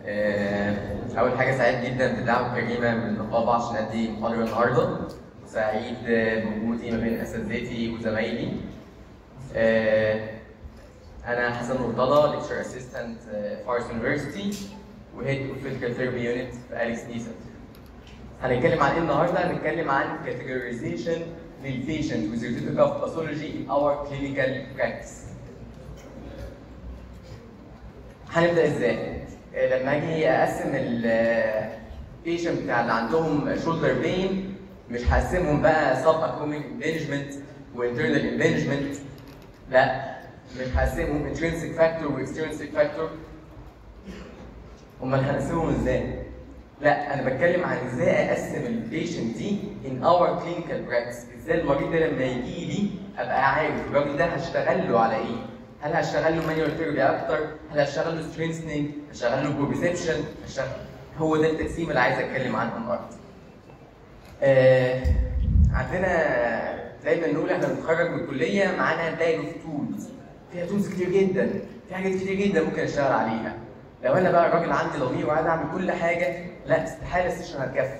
آه، أول حاجة سعيد جدا بالدعوة الكريمة من النقابة عشان أدي محاضرة النهاردة وسعيد آه، بوجودي ما بين أساتذتي وزمايلي آه، أنا حسن مرتضى ليكتشر أسيستنت فارس يونيفرستي وهيد اوف فيزيكال ثيرابي يونت في أليكس نيسن هنتكلم عن ايه النهارده؟ هنتكلم عن categorization للبيشنت with certificate of pathology in our clinical practice. هنبدا ازاي؟ آه، لما اجي اقسم البيشنت بتاع اللي عندهم شولدر بين مش هقسمهم بقى سب اكوميك امبنجمنت وانترنال امبنجمنت لا مش هقسمهم intrinsic factor واكسترنسيك فاكتور امال هنقسمهم ازاي؟ لا انا بتكلم عن ازاي اقسم البيشنت دي in our clinical practice ازاي المريض ده لما يجي لي ابقى عارف الراجل ده هشتغل له على ايه هل هشتغل له مانيوال ثيرابي اكتر هل هشتغل له سترينثنينج هشتغل له بروبيسبشن هشتغل هو ده التقسيم اللي عايز اتكلم عنه النهارده آه عندنا دايما نقول احنا بنتخرج من الكليه معانا باج اوف تولز فيها تولز كتير جدا في حاجات كتير جدا ممكن اشتغل عليها لو انا بقى راجل عندي ضمير وعايز اعمل كل حاجه لا استحاله السيشن هتكفي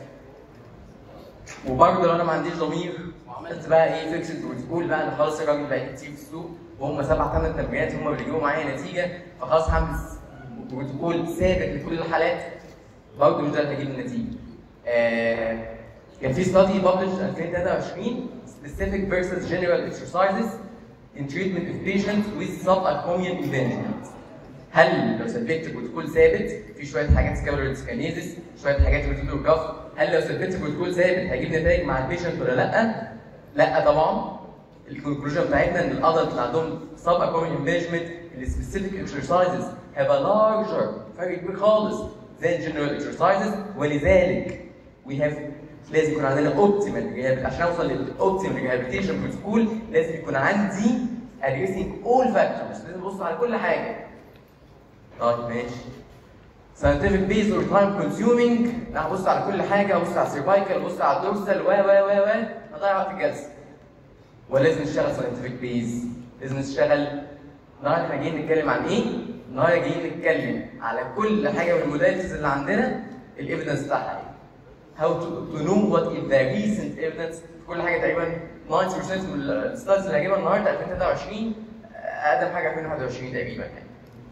وبرضه لو انا ما عنديش ضمير وعملت بقى ايه فيكسد بروتوكول بقى انا خلاص الراجل بقى كتير في السوق وهم سبع ثمان تمرينات هم اللي بيجيبوا معايا نتيجه فخلاص هعمل بروتوكول ثابت لكل الحالات برضه مش ده اللي هيجيب النتيجه. آه كان في ستادي ببلش 2023 specific versus general exercises in treatment of patients with subacromial impingement. هل لو ثبت بروتوكول ثابت في شويه حاجات سكابولار ديسكانيزس شويه حاجات ريتيكولار كاف هل لو ثبت بروتوكول ثابت هيجيب نتائج مع البيشنت ولا لا؟ لا طبعا الكونكلوجن بتاعتنا ان الادلت اللي عندهم سب اكومين امبيجمنت السبيسيفيك اكسرسايزز have a larger فرق كبير خالص than general exercises ولذلك we have لازم يكون عندنا اوبتيمال ريهابيليشن عشان اوصل للاوبتيمال ريهابيليشن بروتوكول لازم يكون عندي addressing all factors لازم ابص على كل حاجه طيب ماشي scientific based or time consuming لا هبص على كل حاجه ابص على السيرفايكال ابص على الدورسال و و و و هضيع وقت الجلسه ولازم نشتغل scientific base لازم نشتغل النهارده احنا جايين نتكلم عن ايه؟ النهارده جايين نتكلم على كل حاجه من الموداليتيز اللي عندنا الايفيدنس بتاعها ايه؟ how to, to know what is the recent evidence في كل حاجه تقريبا 90% من الستادز اللي هجيبها النهارده 2023 اقدم حاجه 2021 تقريبا يعني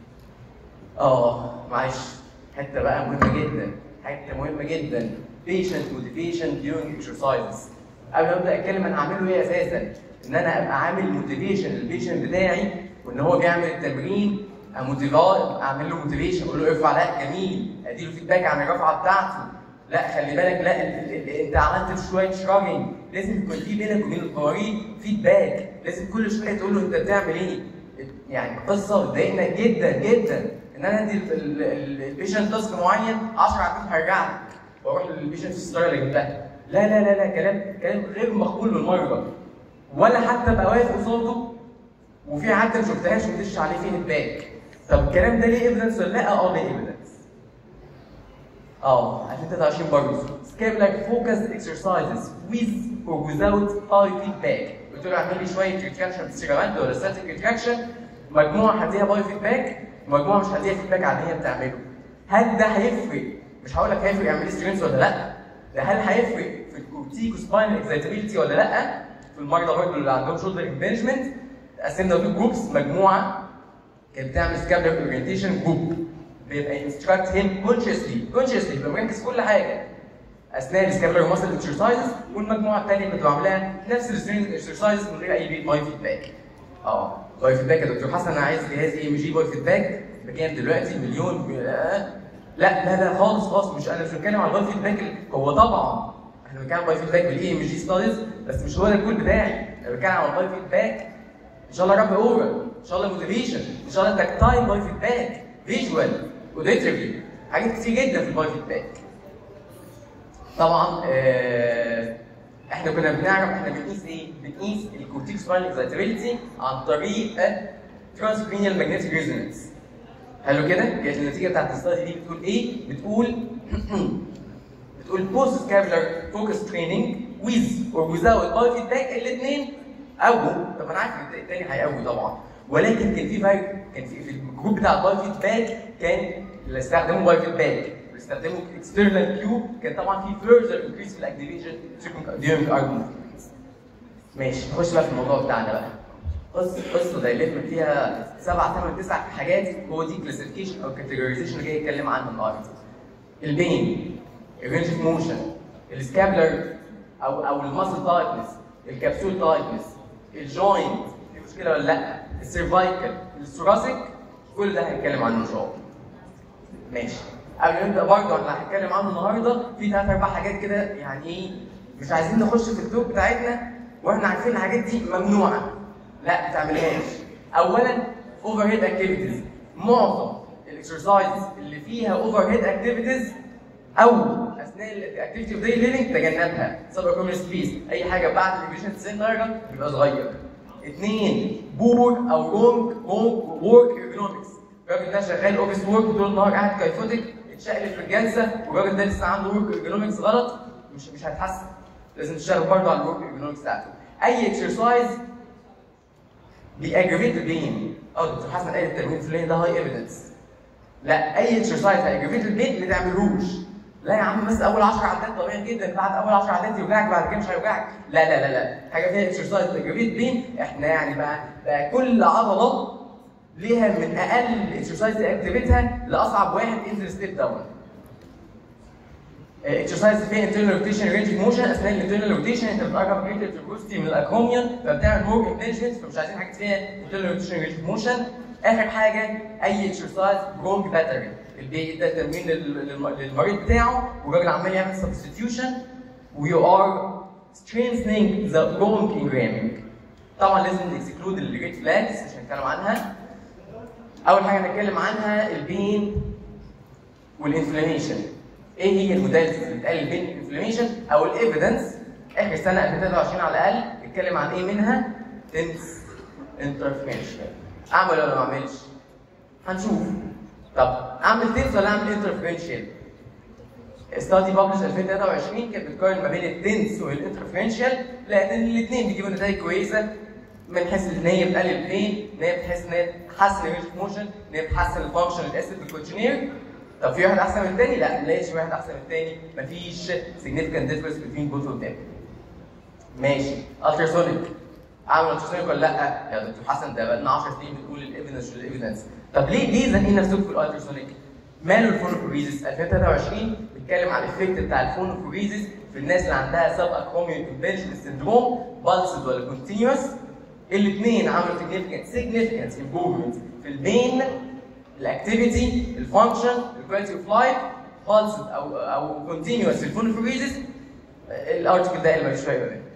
اه معلش حته بقى مهمه جدا حته مهمه جدا patient motivation during exercises قبل ما ابدا اتكلم انا هعمله ايه اساسا ان انا ابقى عامل موتيفيشن للبيشنت بتاعي وان هو بيعمل التمرين اموتيفاه اعمل له موتيفيشن اقول له ارفع لا جميل اديله فيدباك عن الرفعه بتاعته لا خلي بالك لا ال- ال- انت عملت شويه شراجنج لازم يكون في بينك وبين المريض فيدباك لازم كل شويه تقول له انت بتعمل ايه يعني قصه بتضايقنا جدا جدا ان انا ادي البيشنت تاسك معين 10 عدات هرجع لك واروح للبيشنت في الستايل اللي جبتها لا لا لا لا كلام كلام غير مقبول بالمره ولا حتى ابقى واقف قصاده وفي عدة ما شفتهاش وتدش عليه فيه باك طب الكلام ده ليه ايفيدنس ولا لا؟ اه ليه ايفيدنس اه 2023 برضه scapular focused exercises with or without eye feedback قلت له اعمل لي شويه ريتراكشن سيجمنت ولا static ريتراكشن مجموعه هديها باي فيدباك مجموعه مش هديها فيدباك عاديه بتعمله هل ده هيفرق مش هقول لك هيفرق يعمل سترينث ولا لا ده هل هيفرق في الكورتيكو سباين اكزايتابيلتي ولا لا في المرضى برضه اللي عندهم شولدر امبنجمنت قسمنا تو جروبس مجموعه كانت بتعمل سكابلر اورينتيشن جروب بيبقى انستراكت هيم كونشسلي كونشسلي بيبقى مركز في كل حاجه اثناء السكابلر ماسل اكسرسايزز والمجموعه الثانيه بتبقى عاملاها نفس السترينج اكسرسايزز من غير اي باي فيدباك اه باي فيدباك يا دكتور حسن انا عايز جهاز اي ام جي باي فيدباك بكام دلوقتي مليون آه. لا لا لا خالص خالص مش انا مش بتكلم على الباي فيدباك هو طبعا احنا بنتكلم على الباي فيدباك بالاي ام جي ستاديز بس مش هو ده الجول بتاعي انا بتكلم على الباي فيدباك ان شاء الله رب اورال ان شاء الله موتيفيشن ان شاء الله تاكتايل باي فيدباك فيجوال اوديتري حاجات كتير جدا في الباي فيدباك طبعا آه احنا كنا بنعرف احنا بنقيس ايه؟ بنقيس الكورتيك سباين اكزايتابيلتي عن طريق ترانسكرينيال ماجنتيك ريزونانس حلو كده؟ كانت النتيجه بتاعت الستادي دي بتقول ايه؟ بتقول بتقول بوست سكابلر فوكس تريننج ويز اور without باي فيدباك الاثنين قووا طب انا عارف ان التاني هيقوي طبعا ولكن كان في باي كان في, في الجروب بتاع الباي فيدباك كان اللي استخدموا باي فيدباك اللي استخدموا اكسترنال كيو كان طبعا في فيرذر انكريس في الاكتيفيشن during argument ماشي نخش بقى في الموضوع بتاعنا بقى قص قصه دايليتمنت فيها سبع ثمان تسع حاجات هو دي كلاسيفيكيشن او كاتيجورايزيشن اللي جاي يتكلم عنها النهارده البين الرينج اوف موشن السكابلر او او الماسل تايتنس الكبسول تايتنس الجوينت في مشكله ولا لا السيرفايكال الثوراسيك كل ده هنتكلم عنه ان شاء الله ماشي قبل ما نبدا برضه احنا هنتكلم عنه النهارده في ثلاث اربع حاجات كده يعني ايه مش عايزين نخش في التوب بتاعتنا واحنا عارفين الحاجات دي ممنوعه لا ما تعملهاش اولا اوفر هيد اكتيفيتيز معظم الاكسرسايز اللي فيها اوفر هيد اكتيفيتيز او اثناء الاكتيفيتي اوف داي ليفنج تجنبها سب اكوميل سبيس اي حاجه بعد الريفيجن 90 درجه يبقى صغير اثنين بور او رونج رونج ورك ايكونومكس الراجل ده شغال اوفيس ورك طول النهار قاعد كيفوتك اتشقلب في الجلسه والراجل ده لسه عنده ورك ايكونومكس غلط مش مش هيتحسن لازم تشتغل برضه على الورك ايكونومكس بتاعته اي اكسرسايز بيأجريت البين اه دكتور حسن قال التمرين الفلاني ده هاي ايفيدنس لا اي اكسرسايز هيأجريت البين ما تعملوش لا يا عم بس اول 10 عدات طبيعي جدا بعد اول 10 عدات يوجعك بعد كده مش هيوجعك لا لا لا لا حاجه فيها اكسرسايز تأجريت بين احنا يعني بقى, بقى كل عضله ليها من اقل اكسرسايز اكتيفيتها لاصعب واحد انزل ستيب داون اكسرسايز فيها internal روتيشن رينج موشن اثناء الانترنال روتيشن انت بتقرب جريتر تروستي من الاكروميون فبتعمل مور انتليجنس فمش عايزين حاجه فيها internal روتيشن رينج موشن اخر حاجه اي اكسرسايز برونج باترن البي ده تمرين للمريض بتاعه والراجل عمال يعمل سبستيوشن ويو ار strengthening the bronch engramming طبعا لازم نكسكلود الريد فلاجز عشان نتكلم عنها اول حاجه هنتكلم عنها البين والانفلاميشن ايه هي الموداليتيز اللي بتقلل بين الانفلاميشن او الايفيدنس اخر سنه 2023 على الاقل اتكلم عن ايه منها؟ تنس انترفيرنشال اعمل ولا ما اعملش؟ هنشوف طب اعمل تنس ولا اعمل انترفيرنشال؟ ستادي بابلش 2023 كانت بتقارن ما بين التنس والانترفيرنشال لقيت ان الاثنين بيجيبوا نتائج كويسه من حيث ان هي بتقلل البين ان هي بتحس ان هي تحسن الرينج موشن ان هي بتحسن الفانكشن الاسيد بالكوتشنير طب في واحد احسن من الثاني؟ لا ما لقيتش واحد احسن من الثاني مفيش significant difference between both of them ماشي التراسونيك اعمل التراسونيك ولا لا؟ يا دكتور حسن ده بقى لنا 10 سنين بتقول الايفيدنس والايفيدنس طب ليه ليه زانقين نفسكم في الالتراسونيك؟ ماله الفونوفوريزيس 2023 بيتكلم على الايفكت بتاع الفونوفوريزيس في الناس اللي عندها سب اكروميون امبنشن سندروم بالسد ولا كونتينوس الاثنين عملوا significant significant improvement في البين الاكتيفيتي الفانكشن الكواليتي اوف لايف بالسد او او كونتينوس الفونوفوريزيس الارتكل ده اللي ماليش فايده منه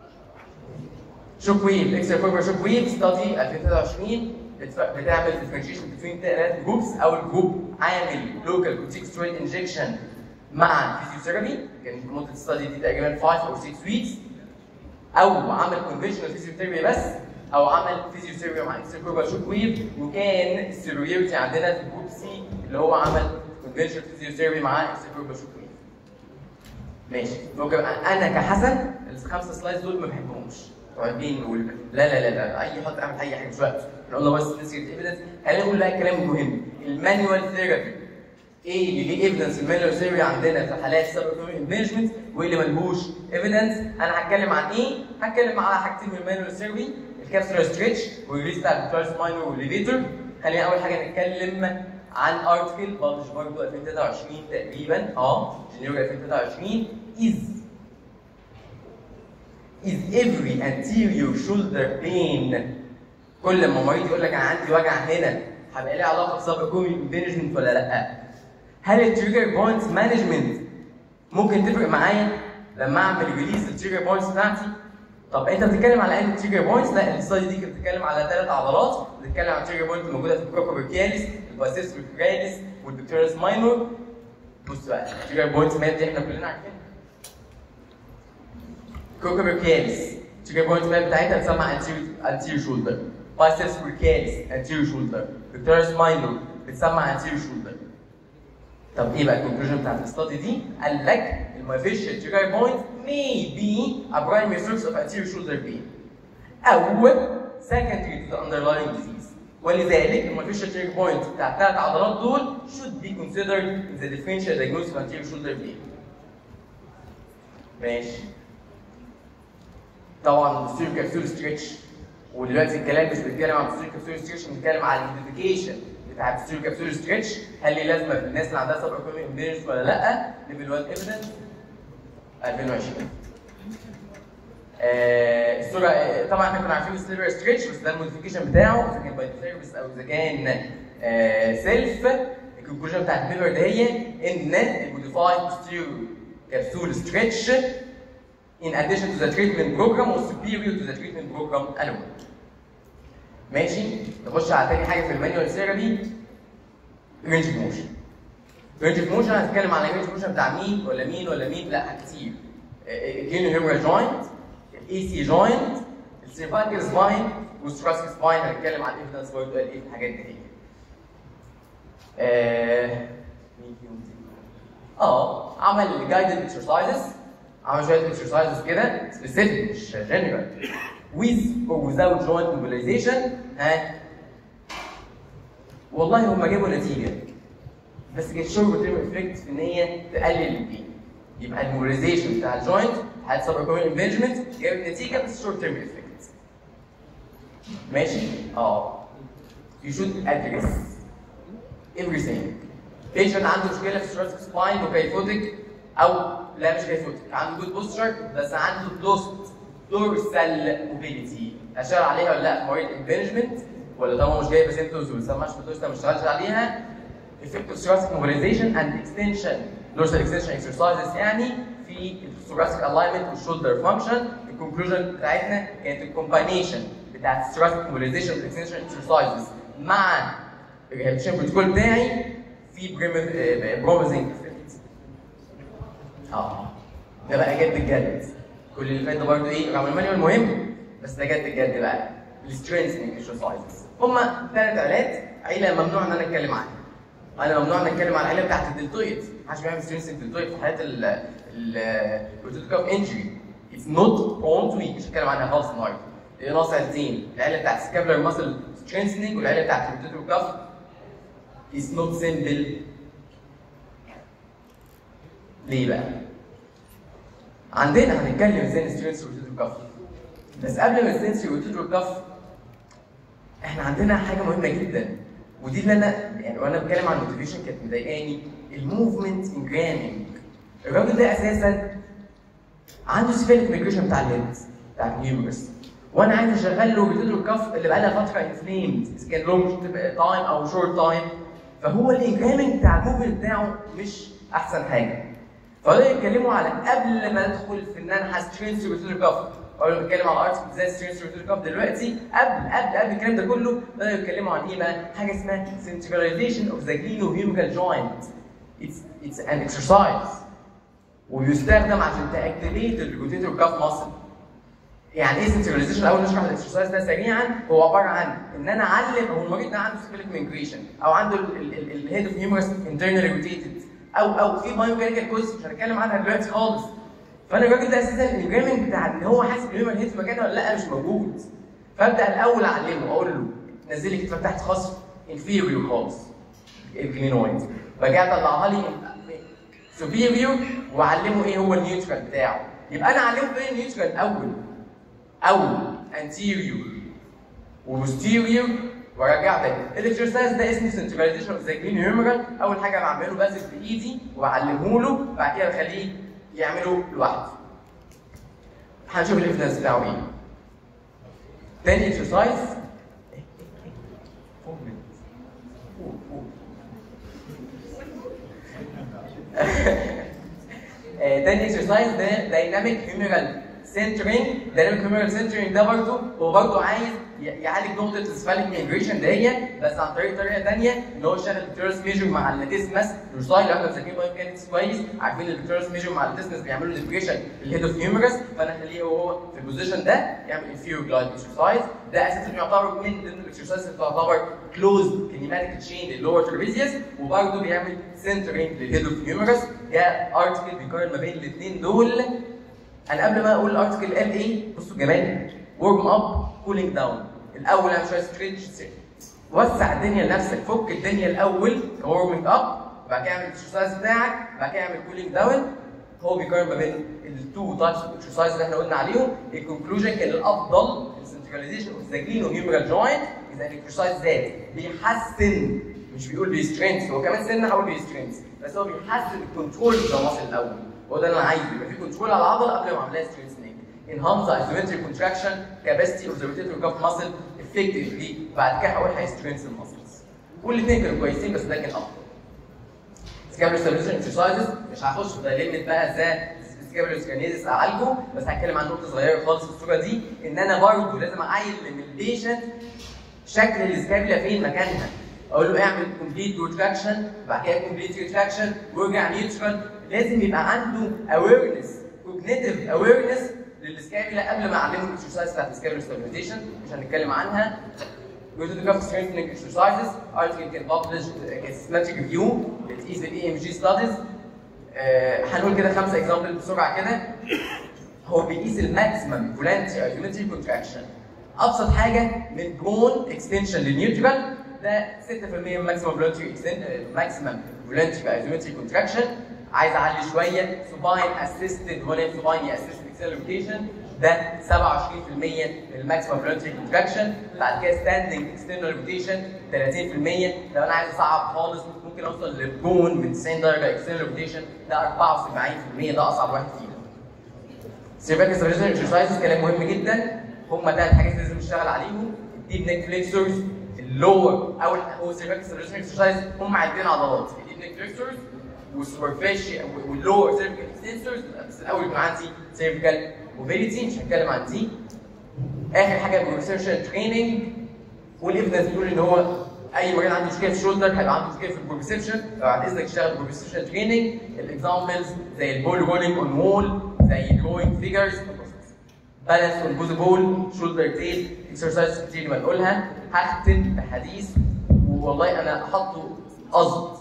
شوك ويف اكسترا كوربر شوك ويف ستادي 2023 بتف- بتعمل differentiation between ثلاث جروبس اول جروب عامل لوكال كورتيكوسترويد انجكشن مع فيزيوثيرابي كان مده الستادي دي تقريبا 5 او 6 ويكس او عمل كونفشنال فيزيوثيرابي بس او عمل فيزيوثيرابي مع اكسترا كوربر شوك ويف وكان السيروريتي عندنا في جروب سي اللي هو عمل كونفشنال فيزيوثيرابي مع اكسترا كوربر شوك ويف ماشي ممكن انا كحسن الخمسه سلايدز دول ما بحبهمش قاعدين نقول لا لا لا لا اي حد اعمل اي حاجه مش وقت احنا قلنا بس نسيت ايفيدنس خلينا نقول بقى الكلام المهم المانيوال ثيرابي ايه اللي ليه ايفيدنس المانيوال ثيرابي عندنا في حالات سب مانجمنت وايه اللي ملهوش ايفيدنس انا هتكلم عن ايه؟ هتكلم على حاجتين من المانيوال ثيرابي الكابسولار ستريتش والريليز بتاع الكلاس ماينور والليفيتور خلينا اول حاجه نتكلم عن ارتكل ببلش برضه 2023 تقريبا اه جنيوري 2023 از is every anterior shoulder pain كل ما مريض يقول لك انا عندي وجع هنا هبقى ليه علاقه بسب مانجمنت ولا لا؟ هل التريجر بوينتس مانجمنت ممكن تفرق معايا لما اعمل ريليز للتريجر بوينتس بتاعتي؟ طب انت بتتكلم على انهي تريجر بوينتس؟ لا الستادي دي كانت بتتكلم على ثلاث عضلات بتتكلم على التريجر بوينت الموجوده في الكروكوبركياليس الباسيس والكراليس والبكتيريس ماينور بص بقى التريجر بوينتس ماب دي احنا كلنا عارفينها كوكوبركياليس التريجر بوينت ماب بتاعتها بتسمى anterior shoulder biceps brachialis anterior shoulder pectoralis minor بتسمى anterior shoulder طب ايه بقى الكونكلوجن بتاعت الاستادي دي؟ قال لك المافيشال trigger point may be a primary source of anterior shoulder pain او secondary to the underlying disease ولذلك المالفيشال تريجر بوينت بتاع الثلاث عضلات دول should be considered in the differential diagnosis of anterior shoulder blade. ماشي. طبعا posterior capsule stretch ودلوقتي الكلام مش بيتكلم عن posterior capsule stretch بنتكلم عن الايدنتيفيكيشن بتاع posterior capsule stretch هل ليه لازمه في الناس اللي عندها سب امبيرنس ولا لا؟ ليفل 1 ايفيدنس 2020 آه، الصوره آه، طبعا احنا كنا عارفين السليبر ستريتش بس ده الموديفيكيشن بتاعه اذا كان باي سيرفيس او اذا كان سيلف الكونكلوجن بتاعت ميلر ده هي ان الموديفايد posterior capsule stretch in addition to the treatment program was superior to the treatment program alone. ماشي نخش على تاني حاجه في المانيوال ثيرابي رينج اوف موشن رينج اوف موشن هنتكلم عن الرينج اوف موشن بتاع مين ولا مين ولا مين لا كتير الجينو هيمورال جوينت الاي سي جوينت السيرفايكال سباين والستراسك سباين هنتكلم عن الايفيدنس برضه قال ايه في الحاجات دي آه، مين فيهم دي؟ اه عمل جايدد اكسرسايزز عمل شويه اكسرسايزز كده سبيسيفيك مش جنرال with or without joint mobilization ها والله هم جابوا نتيجه بس كانت شورت تيرم افكت في ان هي تقلل البين يبقى الموبيلايزيشن بتاع الجوينت حالة سب كومن انفيجمنت جابت نتيجه بس شورت تيرم افكت ماشي اه you should address everything patient عنده مشكله في thoracic سباين وكيفوتك او لا مش كيفوتك عنده جود بوستشر بس عنده كلوست دورسال موبيليتي اشار عليها ولا لا في مريض انفيجمنت ولا طبعا مش جايبه سيمتومز وما سمعش ما اشتغلش عليها effective thoracic mobilization and extension dorsal extension exercises يعني في thoracic alignment والشولدر function الكونكلوجن بتاعتنا كانت الكومباينيشن بتاعت thoracic mobilization والاكستنشن exercises مع الريهابيليتيشن بروتوكول بتاعي في بروميزنج افكت اه ده بقى جد الجد كل اللي فات ده برضه ايه رغم المانيوال مهم بس ده جد الجد بقى السترينثنج اكسرسايزز هما ثلاث عيلات عيله ممنوع ان انا اتكلم عنها انا ممنوع ان اتكلم عن العيله بتاعت الدلتويد محدش بيعمل سترينثنج دلتويد في حالات ال البروتوتيك اوف انجري اتس نوت اون تو مش هتكلم عنها خالص النهارده دي ناقص عيلتين العيله بتاعت سكابلر ماسل سترينثنج والعيله بتاعت البروتوتيك اوف is not simple ليه بقى؟ عندنا هنتكلم ازاي نسترينث روتيتور كف بس قبل ما نسترينث روتيتور كف احنا عندنا حاجه مهمه جدا ودي اللي انا يعني وانا بتكلم عن الموتيفيشن كانت مضايقاني الموفمنت انجرامينج الراجل ده اساسا عنده سفيلك ميجريشن بتاع الهيد بتاع الهيومرس وانا عايز اشغل له روتيتور كف اللي بقى لها فتره انفليمد اذا كان لونج تايم او شورت تايم فهو الانجرامينج بتاع الموفمنت بتاعه مش احسن حاجه فبدأوا يتكلموا على قبل ما ادخل في ان انا هسترينث روتيتور كف اول ما بتكلم على ارتكل ازاي سترينث روتيتور كف دلوقتي قبل قبل قبل الكلام ده كله بدأوا يتكلموا عن ايه بقى؟ حاجه اسمها centralization of the glenohumeral joint it's it's an exercise ويستخدم عشان تاكتيفيت الروتيتور كف ماسل يعني ايه سنتراليزيشن الاول نشرح الاكسرسايز ده سريعا هو عباره عن ان انا اعلم هو المريض ده عنده سيفيليك ميجريشن او عنده الهيد اوف هيومرس انترنالي روتيتد او او في بايوميكانيكال كوز مش هنتكلم عنها دلوقتي خالص فانا الراجل ده اساسا الانجرامنج بتاع ان هو حاسس ان الهيد في مكانه ولا لا مش موجود فابدا الاول اعلمه اقول له نزل لي كتفك تحت خصر انفيريور خالص الكلينويد باجي اطلعها لي سوبيريور واعلمه ايه هو النيوترال بتاعه يبقى انا اعلمه ايه النيوترال الاول او انتيريور وبوستيريور وارجع تاني الاكسرسايز ده اسمه سنتراليزيشن اوف ذا جرين هيومرال اول حاجه بعمله بنزل بايدي واعلمه له بعد كده بخليه يعمله لوحده هنشوف الايفيدنس بتاعه ايه تاني اكسرسايز تاني اكسرسايز ده دايناميك هيومرال سنترينج دايناميك هيومرال سنترينج ده برضه هو برضه عايز يعالج نقطه السفاليك ميجريشن دهيت بس عن طريق طريقه ثانيه ان هو يشغل الفيتورس ميجر مع اللاتيسمس دورساي لو احنا مساكين بايو ميكانكس كويس عارفين الفيتورس ميجر مع اللاتيسمس بيعملوا ديبريشن الهيد اوف هيومرس فانا اخليه هو في البوزيشن ده يعمل انفيرو جلايد اكسرسايز ده اساسا يعتبر من ضمن الاكسرسايز اللي تعتبر كلوز كينيماتيك تشين للور ترابيزيوس وبرضه بيعمل سنترينج للهيد اوف هيومرس ده ارتكل بيقارن ما بين الاثنين دول انا قبل ما اقول الارتكل قال ايه بصوا جمال ورم اب كولينج داون الاول اعمل شويه ستريتش وسع الدنيا لنفسك فك الدنيا الاول كورمنج اب بعد كده اعمل الاكسرسايز بتاعك بعد كده اعمل كولينج داون هو بيقارن ما بين التو تايبس اوف اكسرسايز اللي احنا قلنا عليهم الكونكلوجن كان الافضل السنتراليزيشن اوف ذا جلينو هيومرال جوينت اذا الاكسرسايز ذات بيحسن مش بيقول بيسترينث هو كمان سنه هقول بيسترينث بس هو بيحسن الكنترول اوف ذا ماسل الاول هو ده اللي انا عايزه يبقى في كنترول على العضله قبل ما اعملها سترينثنينج enhance the isometric contraction capacity of the rotator cuff muscle effectively بعد كده هقول هيسترينث الماسلز كل الاثنين كانوا كويسين بس ده كان افضل سكابولار stabilization exercises مش هخش في ليميت بقى ازاي سكابولار سكانيزس اعالجه بس هتكلم عن نقطه صغيره خالص في الصوره دي ان انا برضه لازم اعين من البيشنت شكل السكابولا فين مكانها اقول له اعمل كومبليت روتراكشن بعد كده كومبليت ريتراكشن وارجع نيوترال لازم يبقى عنده اويرنس كوجنيتيف اويرنس للسكابولا قبل ما اعلمه الاكسرسايز بتاعت السكابولا ستابيلايزيشن مش هنتكلم عنها Go to the cuff strengthening exercises. Article can publish a systematic review that is the EMG studies. آه، هنقول كده خمسة اكزامبل بسرعة كده. هو بيقيس الماكسيمم فولانتري ايزومتري كونتراكشن. أبسط حاجة من برون اكستنشن للنيوترال ده 6% ماكسيمم فولانتري ماكسيمم فولانتري ايزومتري كونتراكشن. عايز اعلي شوية سوباين اسيستد ولا سوباين اسيستد اكسلريتيشن ده 27% من الماكسيمم فولنتري كونتراكشن بعد كده ستاندنج اكسترنال روتيشن 30% لو انا عايز اصعب خالص ممكن اوصل للجون من 90 درجه اكسترنال روتيشن ده 74% ده اصعب واحد فيهم سيرفاك ستابيليزيشن اكسرسايزز كلام مهم جدا هم ثلاث حاجات لازم نشتغل عليهم الديب نيك فليكسورز اللور اول هو سيرفاك ستابيليزيشن اكسرسايز هم عدين عضلات الديب نيك فليكسورز والسوبرفيشال واللور سيرفيكال اكستنسورز بس الاول يكون عندي سيرفيكال موبيليتي مش هتكلم عن دي اخر حاجه البروفيشنال تريننج والايفيدنس بتقول ان هو اي مريض عنده مشكله في الشولدر هيبقى عنده مشكله في البروفيسبشن فبعد اذنك اشتغل بروفيسبشن تريننج الاكزامبلز زي البول رولينج اون وول زي الجوينج فيجرز بالانس اون بوز بول شولدر تيل اكسرسايز كتير بنقولها هختم بحديث والله انا حاطه قصد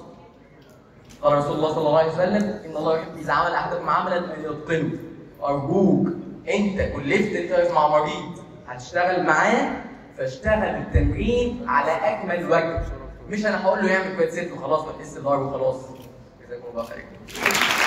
قال رسول الله صلى الله عليه وسلم ان الله يحب اذا عمل احدكم عملا ان يتقنه ارجوك انت كلفت انت واقف مع مريض هتشتغل معاه فاشتغل التمرين على اكمل وجه مش انا هقول له يعمل كويس ست وخلاص ما تحس ضهر وخلاص جزاكم الله خير